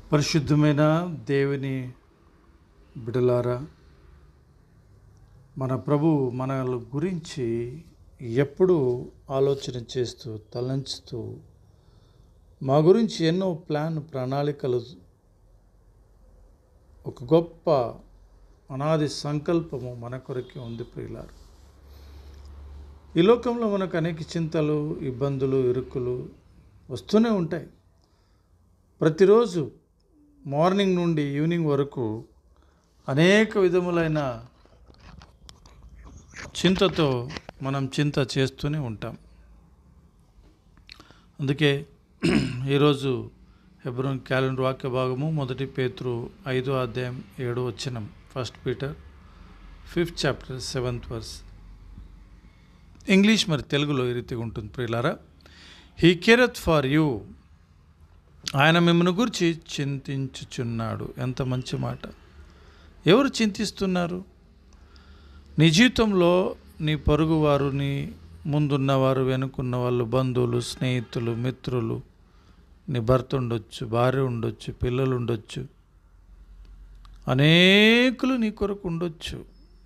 పరిశుద్ధమైన దేవుని బిడలారా మన ప్రభు మన గురించి ఎప్పుడు ఆలోచన చేస్తూ తలంచుతూ మా గురించి ఎన్నో ప్లాన్ ప్రణాళికలు ఒక గొప్ప అనాది సంకల్పము మన కొరకే ఉంది ప్రియులారు ఈ లోకంలో మనకు అనేక చింతలు ఇబ్బందులు ఇరుకులు వస్తూనే ఉంటాయి ప్రతిరోజు మార్నింగ్ నుండి ఈవినింగ్ వరకు అనేక విధములైన చింతతో మనం చింత చేస్తూనే ఉంటాం అందుకే ఈరోజు హెబ్రోన్ క్యాలెండర్ వాక్య భాగము మొదటి పేతురు ఐదో అధ్యాయం ఏడో వచ్చినం first Peter fifth chapter seventh verse English మరి తెలుగులో ఈ రీతిగా ఉంటుంది ప్రియులారా హీ కేరత్ ఫార్ యూ ఆయన మిమ్మల్ని గురించి చింతించుచున్నాడు ఎంత మంచి మాట ఎవరు చింతిస్తున్నారు నీ జీవితంలో నీ పొరుగువారు నీ ముందున్నవారు వెనుకున్న వాళ్ళు బంధువులు స్నేహితులు మిత్రులు నీ భర్త ఉండొచ్చు భార్య ఉండొచ్చు పిల్లలు ఉండొచ్చు అనేకులు నీ కొరకు ఉండొచ్చు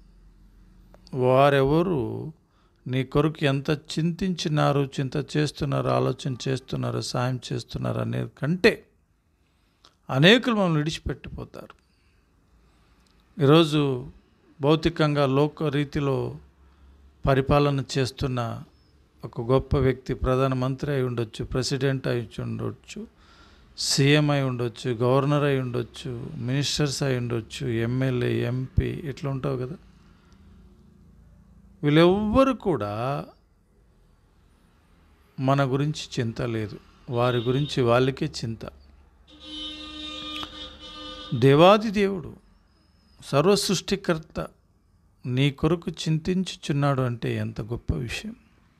వారెవరు నీ కొరకు ఎంత చింతించినారు చింత చేస్తున్నారు ఆలోచన చేస్తున్నారు సాయం చేస్తున్నారు అనే కంటే అనేకులు మమ్మల్ని విడిచిపెట్టిపోతారు ఈరోజు భౌతికంగా లోక రీతిలో పరిపాలన చేస్తున్న ఒక గొప్ప వ్యక్తి ప్రధానమంత్రి అయి ఉండొచ్చు ప్రెసిడెంట్ అయి ఉండొచ్చు సీఎం అయి ఉండొచ్చు గవర్నర్ అయి ఉండొచ్చు మినిస్టర్స్ అయి ఉండొచ్చు ఎమ్మెల్యే ఎంపీ ఇట్లా ఉంటావు కదా వీళ్ళెవ్వరు కూడా మన గురించి చింత లేదు వారి గురించి వాళ్ళకే చింత దేవాది దేవుడు సర్వ సృష్టికర్త నీ కొరకు చింతించుచున్నాడు అంటే ఎంత గొప్ప విషయం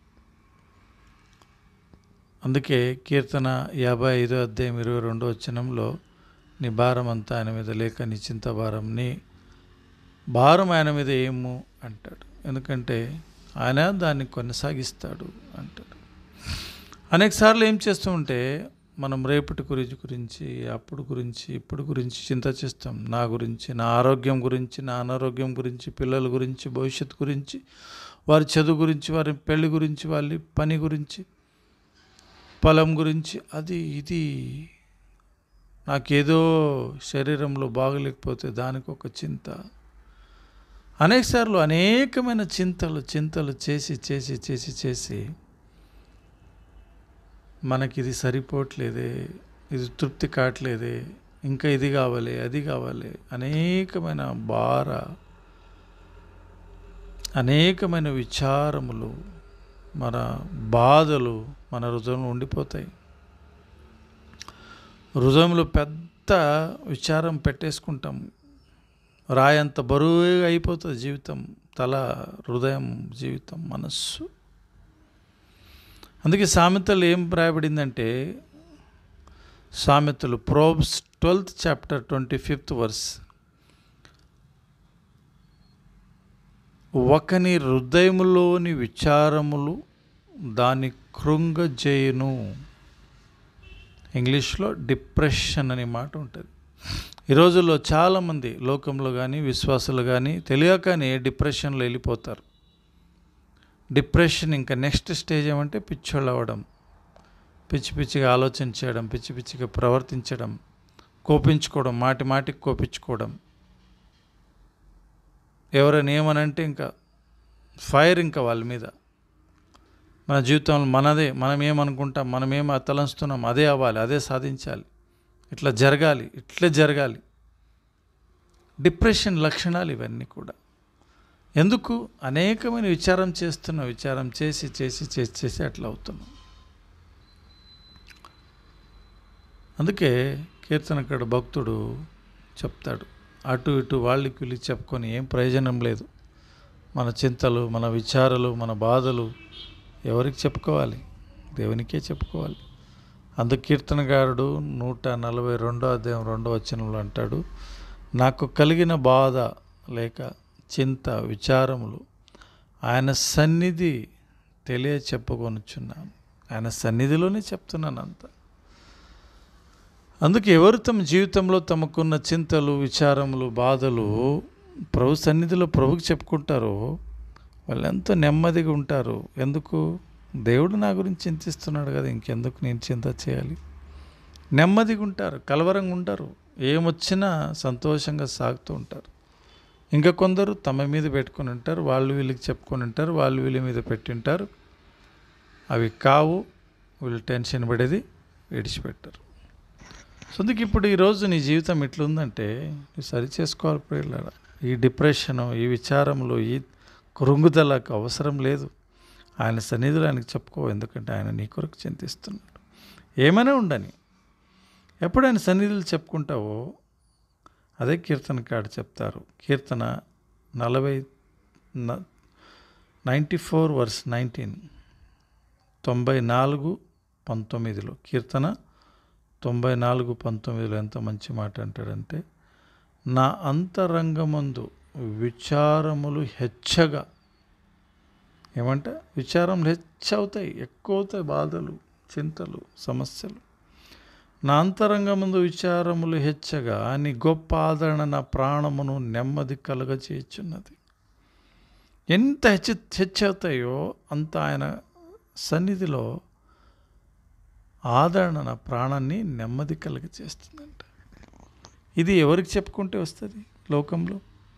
అందుకే కీర్తన యాభై ఐదో అధ్యాయం ఇరవై రెండో వచనంలో నీ భారం అంతా ఆయన మీద లేక నీ చింత భారం నీ భారం ఆయన మీద ఏము అంటాడు ఎందుకంటే ఆయన దాన్ని కొనసాగిస్తాడు అంటాడు అనేకసార్లు ఏం చేస్తూ ఉంటే మనం రేపటి గురించి గురించి అప్పుడు గురించి ఇప్పుడు గురించి చింత చేస్తాం నా గురించి నా ఆరోగ్యం గురించి నా అనారోగ్యం గురించి పిల్లల గురించి భవిష్యత్తు గురించి వారి చదువు గురించి వారి పెళ్లి గురించి వాళ్ళ పని గురించి పొలం గురించి అది ఇది నాకేదో శరీరంలో బాగలేకపోతే దానికి ఒక చింత అనేకసార్లు అనేకమైన చింతలు చింతలు చేసి చేసి చేసి చేసి మనకి ఇది సరిపోవట్లేదే ఇది తృప్తి కావట్లేదే ఇంకా ఇది కావాలి అది కావాలి అనేకమైన భార అనేకమైన విచారములు మన బాధలు మన హృదయంలో ఉండిపోతాయి హృదయంలో పెద్ద విచారం పెట్టేసుకుంటాం రాయంత బరువుగా అయిపోతుంది జీవితం తల హృదయం జీవితం మనస్సు అందుకే సామెతలు ఏం రాయబడిందంటే సామెతలు Proverbs twelfth chapter twenty fifth verse ఒకని హృదయములోని విచారములు దాని కృంగజేయును ఇంగ్లీష్లో డిప్రెషన్ అనే మాట ఉంటుంది ఈ రోజుల్లో చాలామంది లోకంలో కానీ విశ్వాసులు కానీ తెలియకనే డిప్రెషన్లో వెళ్ళిపోతారు డిప్రెషన్ ఇంకా నెక్స్ట్ స్టేజ్ ఏమంటే పిచ్చోళ్ళు అవ్వడం పిచ్చి పిచ్చిగా ఆలోచన చేయడం పిచ్చి పిచ్చిగా ప్రవర్తించడం కోపించుకోవడం మాటి మాటికి కోపించుకోవడం ఎవరైనా ఏమనంటే ఇంకా ఫైర్ ఇంకా వాళ్ళ మీద మన జీవితంలో మనదే మనం ఏమనుకుంటాం మనం ఏం తలంస్తున్నాం అదే అవ్వాలి అదే సాధించాలి ఇట్లా జరగాలి ఇట్లే జరగాలి డిప్రెషన్ లక్షణాలు ఇవన్నీ కూడా ఎందుకు అనేకమైన విచారం చేస్తున్నాం విచారం చేసి చేసి చేసి చేసి అట్లా అవుతున్నాం అందుకే కీర్తనకాడు భక్తుడు చెప్తాడు అటు ఇటు వాళ్ళకి వీళ్ళు చెప్పుకొని ఏం ప్రయోజనం లేదు మన చింతలు మన విచారాలు మన బాధలు ఎవరికి చెప్పుకోవాలి దేవునికే చెప్పుకోవాలి అందుకు కీర్తనగారుడు నూట నలభై రెండో అధ్యాయం రెండో వచనంలో అంటాడు నాకు కలిగిన బాధ లేక చింత విచారములు ఆయన సన్నిధి తెలియ చెప్పుకొనుచున్నాను ఆయన సన్నిధిలోనే చెప్తున్నాను అంత అందుకే ఎవరు తమ జీవితంలో తమకున్న చింతలు విచారములు బాధలు ప్రభు సన్నిధిలో ప్రభుకి చెప్పుకుంటారో వాళ్ళు ఎంతో నెమ్మదిగా ఉంటారు ఎందుకు దేవుడు నా గురించి చింతిస్తున్నాడు కదా ఇంకెందుకు నేను చింత చేయాలి నెమ్మదిగా ఉంటారు కలవరంగా ఉంటారు ఏమొచ్చినా సంతోషంగా సాగుతూ ఉంటారు ఇంకా కొందరు తమ మీద పెట్టుకొని ఉంటారు వాళ్ళు వీళ్ళకి చెప్పుకొని ఉంటారు వాళ్ళు వీళ్ళ మీద పెట్టి ఉంటారు అవి కావు వీళ్ళు టెన్షన్ పడేది విడిచిపెట్టరు సో అందుకు ఇప్పుడు ఈరోజు నీ జీవితం ఎట్లుందంటే నువ్వు సరి చేసుకోవాలి ప్రియులారా ఈ డిప్రెషను ఈ విచారములు ఈ కృంగుదలకు అవసరం లేదు ఆయన సన్నిధిలో ఆయనకు చెప్పుకో ఎందుకంటే ఆయన నీ కొరకు చింతిస్తున్నాడు ఏమైనా ఉండని ఎప్పుడు ఆయన సన్నిధులు చెప్పుకుంటావో అదే కీర్తన కాడు చెప్తారు కీర్తన నలభై నైంటీ ఫోర్ వర్స్ నైన్టీన్ తొంభై నాలుగు పంతొమ్మిదిలో కీర్తన తొంభై నాలుగు పంతొమ్మిదిలో ఎంత మంచి మాట అంటాడంటే నా అంతరంగమందు విచారములు హెచ్చగా ఏమంట విచారములు హెచ్చవుతాయి ఎక్కువ అవుతాయి బాధలు చింతలు సమస్యలు నా అంతరంగముందు విచారములు హెచ్చగా నీ గొప్ప ఆదరణ నా ప్రాణమును నెమ్మది కలగచేయుచున్నది ఎంత హెచ్చ హెచ్చవుతాయో అంత ఆయన సన్నిధిలో ఆదరణ నా ప్రాణాన్ని నెమ్మది కలగ చేస్తుందంట ఇది ఎవరికి చెప్పుకుంటే వస్తుంది లోకంలో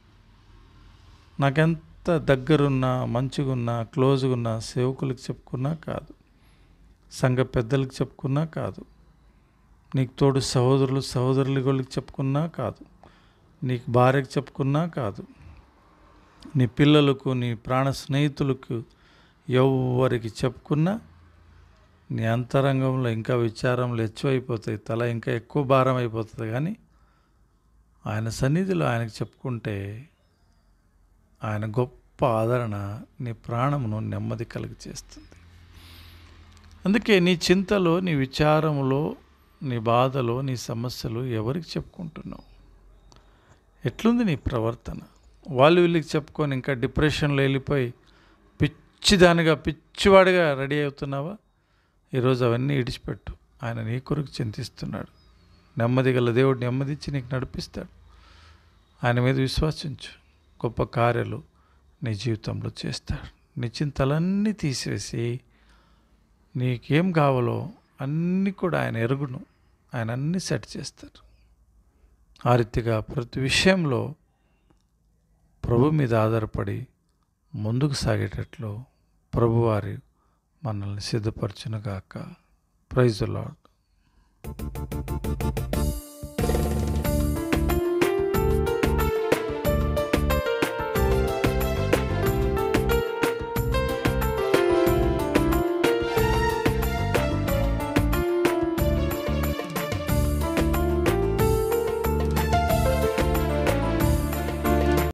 నాకెంత దగ్గరున్నా మంచిగున్నా క్లోజ్గా ఉన్నా సేవకులకు చెప్పుకున్నా కాదు సంఘ పెద్దలకు చెప్పుకున్నా కాదు నీకు తోడు సహోదరులు సహోదరులు వాళ్ళకి చెప్పుకున్నా కాదు నీకు భార్యకు చెప్పుకున్నా కాదు నీ పిల్లలకు నీ ప్రాణ స్నేహితులకు ఎవరికి చెప్పుకున్నా నీ అంతరంగంలో ఇంకా విచారంలో ఎక్కువైపోతాయి తల ఇంకా ఎక్కువ భారం అయిపోతుంది కానీ ఆయన సన్నిధిలో ఆయనకు చెప్పుకుంటే ఆయన గొప్ప ఆదరణ నీ ప్రాణమును నెమ్మది కలిగి చేస్తుంది అందుకే నీ చింతలో నీ విచారములో నీ బాధలో నీ సమస్యలు ఎవరికి చెప్పుకుంటున్నావు ఎట్లుంది నీ ప్రవర్తన వాళ్ళు వీళ్ళకి చెప్పుకొని ఇంకా డిప్రెషన్లో వెళ్ళిపోయి పిచ్చిదానిగా పిచ్చివాడిగా రెడీ అవుతున్నావా ఈరోజు అవన్నీ ఇడిచిపెట్టు ఆయన నీ కొరకు చింతిస్తున్నాడు నెమ్మది గల దేవుడు నెమ్మదిచ్చి నీకు నడిపిస్తాడు ఆయన మీద విశ్వసించు గొప్ప కార్యాలు నీ జీవితంలో చేస్తాడు నీ చింతలన్నీ తీసేసి నీకేం కావాలో అన్నీ కూడా ఆయన ఎరుగును ఆయన అన్నీ సెట్ చేస్తారు ఆ రీతిగా ప్రతి విషయంలో ప్రభు మీద ఆధారపడి ముందుకు సాగేటట్లు ప్రభువారి మనల్ని సిద్ధపరచునుగాక ప్రైజ్ లాడ్